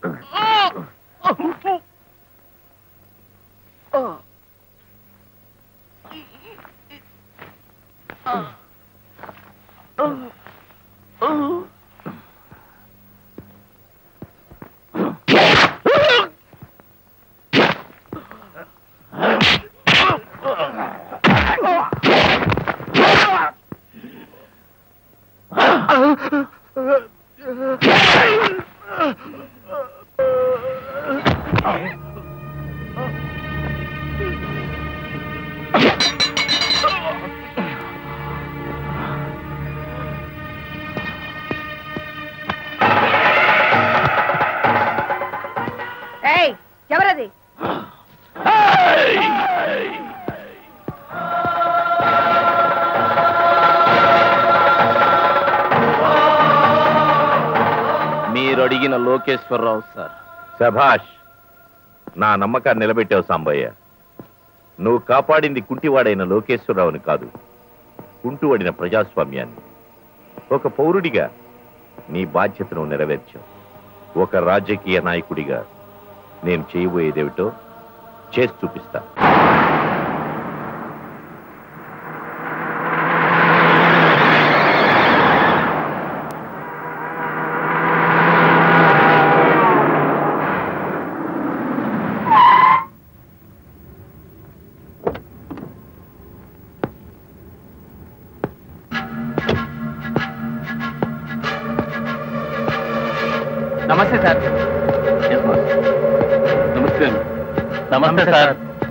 ఏయ్ ఎవరది మీరు అడిగిన లోకేశ్వరరావు సార్ శభాష్ నా నమ్మకాన్ని నిలబెట్టావు సాంబయ్య నువ్వు కాపాడింది కుంటివాడైన లోకేశ్వరరావుని కాదు కుంటువడిన ప్రజాస్వామ్యాన్ని ఒక పౌరుడిగా నీ బాధ్యతను నెరవేర్చావు ఒక రాజకీయ నాయకుడిగా నేను చేయబోయేదేమిటో చేసి చూపిస్తా నమస్తే సార్ నమస్తే నమస్తే సార్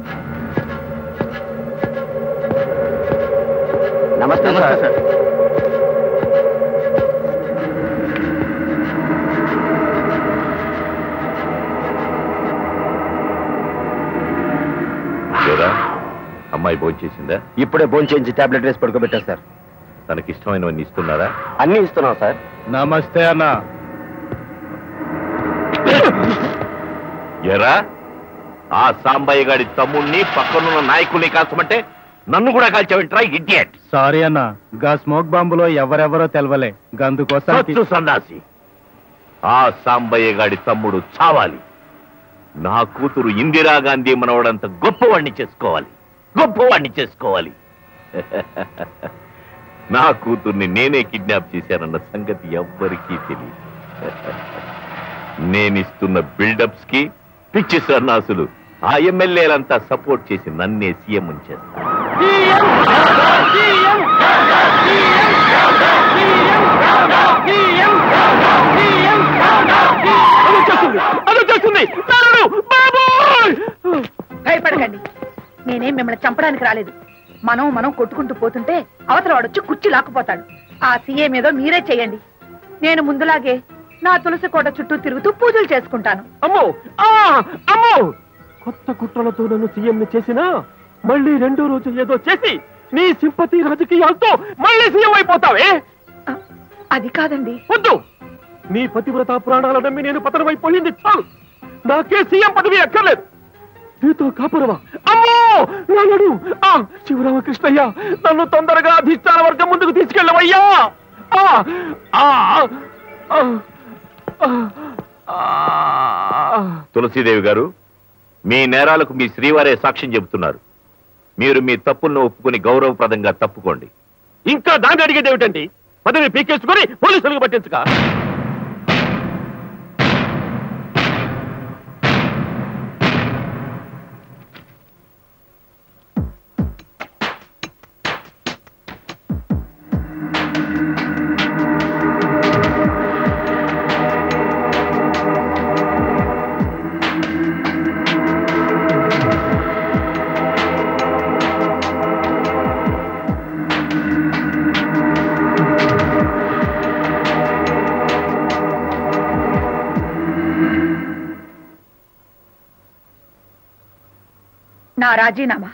నమస్తే సార్ ఏరా, అమ్మాయి భోంచేసిందా ఇప్పుడే భోంచేయించి టాబ్లెట్ వేసి పడుకోబెట్టారు సార్ తనకి ఇష్టమైనవన్నీ ఇస్తున్నారా అన్ని ఇస్తున్నాం సార్ నమస్తే అన్న ఎరా ఆ సాంబయ్య గాడి తమ్ముణ్ణి పక్కనున్న నాయకుల్ని కాల్చమంటే నన్ను కూడా కాల్చావంట్రా ఇడియట్ సారీ అన్న గా స్మోక్ బాంబులో ఎవరెవరో తెలవలే గందుకోసం సచ్చు సన్నాసి ఆ సాంబయ్య గాడి తమ్ముడు చావాలి నా కూతురు ఇందిరాగాంధీ మనవడంత గొప్పవాణ్ణి చేసుకోవాలి గొప్పవాణ్ణి చేసుకోవాలి నా కూతుర్ని నేనే కిడ్నాప్ చేశానన్న సంగతి ఎవ్వరికీ తెలియదు నేనిస్తున్న బిల్డప్స్ కి పిచ్చి సన్నాసులు ఆ ఎమ్మెల్యేలంతా సపోర్ట్ చేసి నన్నే సీఎం చేస్తారు భయపడకండి నేనేం మిమ్మల్ని చంపడానికి రాలేదు మనం మనం కొట్టుకుంటూ పోతుంటే అవతల వాడొచ్చి కుర్చీ లాక్కుపోతాడు ఆ సీఏ మీద మీరే చేయండి నేను ముందులాగే నా తులసి కోట చుట్టూ తిరుగుతూ పూజలు చేసుకుంటాను అమ్మో ఆ అమ్మో కొత్త కుట్రలతో నన్ను సీఎం చేసినా మళ్ళీ రెండో రోజు ఏదో చేసి నీ సింపతి రాజకీయాలతో మళ్ళీ సీఎం అయిపోతావే ఆ, అది కాదండి వద్దు నీ పతివ్రత పురాణాల నమ్మి నేను పతనమైపోయింది చాలు నాకే సీఎం పదవి అక్కర్లేదు నీతో కాపురవా అమ్మో నాయడు ఆ శివరామకృష్ణయ్య నన్ను తొందరగా అధిష్టాన వర్గం ముందుకు తీసుకెళ్ళవయ్యా ఆ, ఆ, ఆ, ఆ, ఆ. తులసీదేవి గారు మీ నేరాలకు మీ శ్రీవారే సాక్ష్యం చెబుతున్నారు మీరు మీ తప్పులను ఒప్పుకొని గౌరవప్రదంగా తప్పుకోండి ఇంకా దాన్ని అడిగేది ఏమిటండి పదవి పీకేసుకొని పోలీసులకు పట్టించుక నా రాజీనామా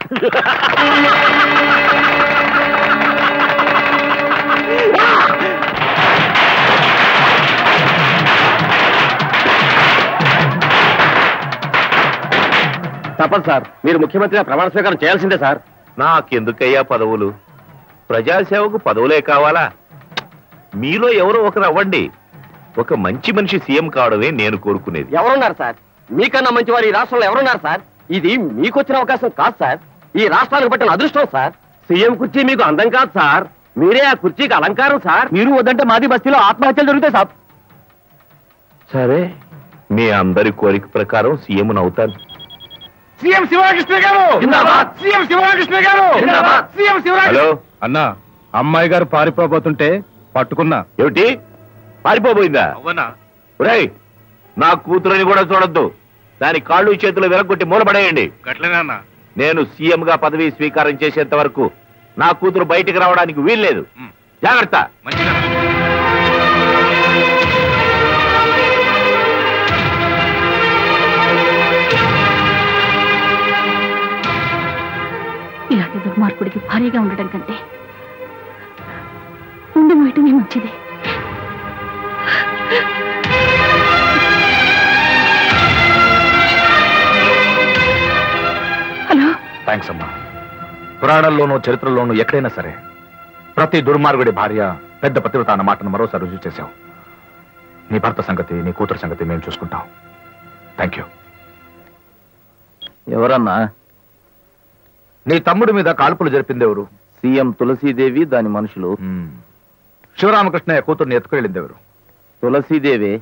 తప్పదు సార్ మీరు ముఖ్యమంత్రిగా ప్రమాణ స్వీకారం చేయాల్సిందే సార్ నాకెందుకయ్యా పదవులు ప్రజాసేవకు పదవులే కావాలా మీలో ఎవరో ఒకరు అవ్వండి ఒక మంచి మనిషి సీఎం కావడమే నేను కోరుకునేది ఎవరున్నారు సార్ మీకన్నా మంచి వారు ఈ రాష్ట్రంలో ఎవరున్నారు సార్ ఇది మీకొచ్చిన అవకాశం కాదు సార్ ఈ రాష్ట్రానికి పట్టిన అదృష్టం సార్ సీఎం కుర్చీ మీకు అందం కాదు సార్ మీరే ఆ కుర్చీకి అలంకారం సార్ మీరు వద్దంటే మాది బస్తీలో ఆత్మహత్యలు జరుగుతాయి సాబ్ సరే మీ అందరి కోరిక ప్రకారం సీఎం అవుతాను సీఎం శివరాకృష్ణ గారు సీఎం శివరాకృష్ణ గారు సీఎం శివరాకృష్ణ హలో అన్నా అమ్మాయి గారు పారిపోబోతుంటే పట్టుకున్నా ఏమిటి పారిపోబోయిందా అవునా ఒరేయ్ నా కూతురని కూడా చూడొద్దు దాని కాళ్ళు చేతులు విరగొట్టి మూలపడేయండి గట్లనే నేను సీఎం గా పదవి స్వీకారం చేసేంత వరకు నా కూతురు బయటికి రావడానికి వీల్లేదు జాగ్రత్త మంచిగా ఇలాంటి దుర్మార్గుడికి భారీగా ఉండడం కంటే ఉండి వేయటమే మంచిది హలో థ్యాంక్స్ అమ్మా పురాణాల్లోనూ చరిత్రలోనూ ఎక్కడైనా సరే ప్రతి దుర్మార్గుడి భార్య పెద్ద పతివ్రత అన్న మాటను మరోసారి రుజువు చేశావు నీ భర్త సంగతి నీ కూతురు సంగతి మేము చూసుకుంటాం థ్యాంక్ యూ ఎవరన్నా నీ తమ్ముడి మీద కాల్పులు జరిపింది ఎవరు సీఎం తులసీదేవి దాని మనుషులు మ్మ్. శివరామకృష్ణయ్య కూతుర్ని ఎత్తుకెళ్ళింది ఎవరు తులసీదేవి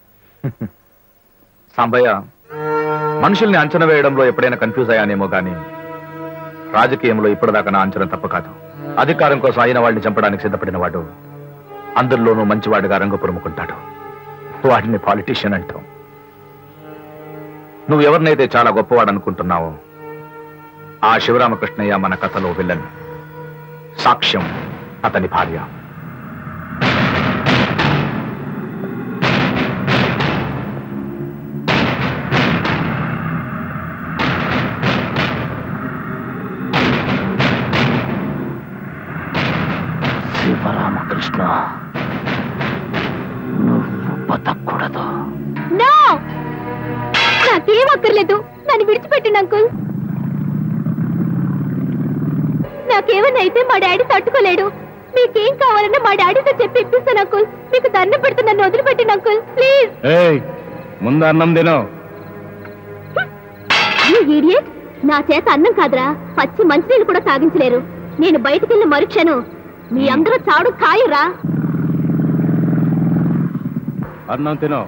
సాంబయ్య మనుషుల్ని అంచనా వేయడంలో ఎప్పుడైనా కన్ఫ్యూజ్ అయ్యానేమో గాని రాజకీయంలో ఇప్పటిదాకా నా అంచనా తప్ప కాదు అధికారం కోసం అయిన వాళ్ళని చంపడానికి సిద్ధపడిన వాడు అందరిలోనూ మంచివాడిగా రంగు పురుముకుంటాడు వాడిని పాలిటీషియన్ అంటాం నువ్వు ఎవరినైతే చాలా గొప్పవాడు అనుకుంటున్నావో ఆ శివరామకృష్ణయ్య మన కథలో విలన్ సాక్ష్యం అతని భార్య శివరామకృష్ణ నువ్వు బతకూడదు నో నాకేం అక్కర్లేదు నన్ను విడిచిపెట్టండి అంకుల్ నాకేమన్నా అయితే మా డాడీ తట్టుకోలేడు మీకేం కావాలన్నా మా డాడీతో చెప్పి ఇప్పిస్తాను అంకుల్ మీకు దండం పెడితే నన్ను వదిలిపెట్టండి అంకుల్ ప్లీజ్ ఏయ్ ముందు అన్నం తిను యూ ఇడియట్ నా చేత అన్నం కాదురా పచ్చి మంచినీళ్ళు కూడా సాగించలేరు నేను బయటికెళ్ళిన మరుక్షణం మీ అందరూ చాడు ఖాయురా అన్నం తిను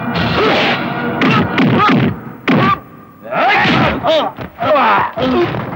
ఆ